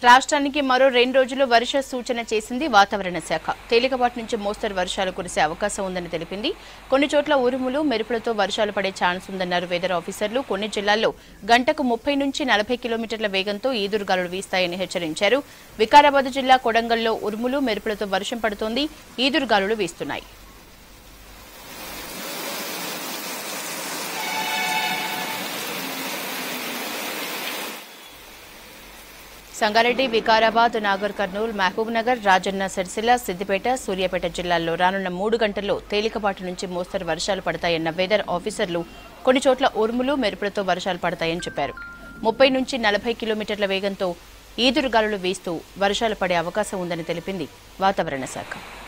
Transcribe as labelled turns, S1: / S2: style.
S1: రాష్ట్రానికి మరో రెండు రోజులు వర్ష సూచన చేసింది వాతావరణ శాఖ తేలికపాటి నుంచి మోస్తరు వర్షాలు కురిసే అవకాశం ఉందని తెలిపింది కొన్ని చోట్ల ఉరుములు మెరుపులతో వర్షాలు పడే ఛాన్స్ ఉందన్నారు వెదర్ ఆఫీసర్లు కొన్ని జిల్లాల్లో గంటకు ముప్పై నుంచి నలభై కిలోమీటర్ల వేగంతో ఈదురుగాలులు వీస్తాయని హెచ్చరించారు వికారాబాద్ జిల్లా కొడంగల్లో ఉరుములు మెరుపులతో వర్షం పడుతోంది ఈదురుగాలులు వీస్తున్నాయి సంగారెడ్డి వికారాబాద్ నాగర్ కర్నూల్ మహబూబ్ నగర్ రాజన్న సిరిసిల్ల సిద్దిపేట సూర్యాపేట జిల్లాల్లో రానున్న మూడు గంటల్లో తేలికపాటి నుంచి మోస్తరు వర్షాలు పడతాయన్న వెదర్ ఆఫీసర్లు కొన్ని చోట్ల ఉరుములు మెరుపులతో వర్షాలు పడతాయని చెప్పారు ముప్పై నుంచి నలభై కిలోమీటర్ల వేగంతో ఈదురుగాలులు వీస్తూ వర్షాలు పడే అవకాశం ఉందని తెలిపింది వాతావరణ శాఖ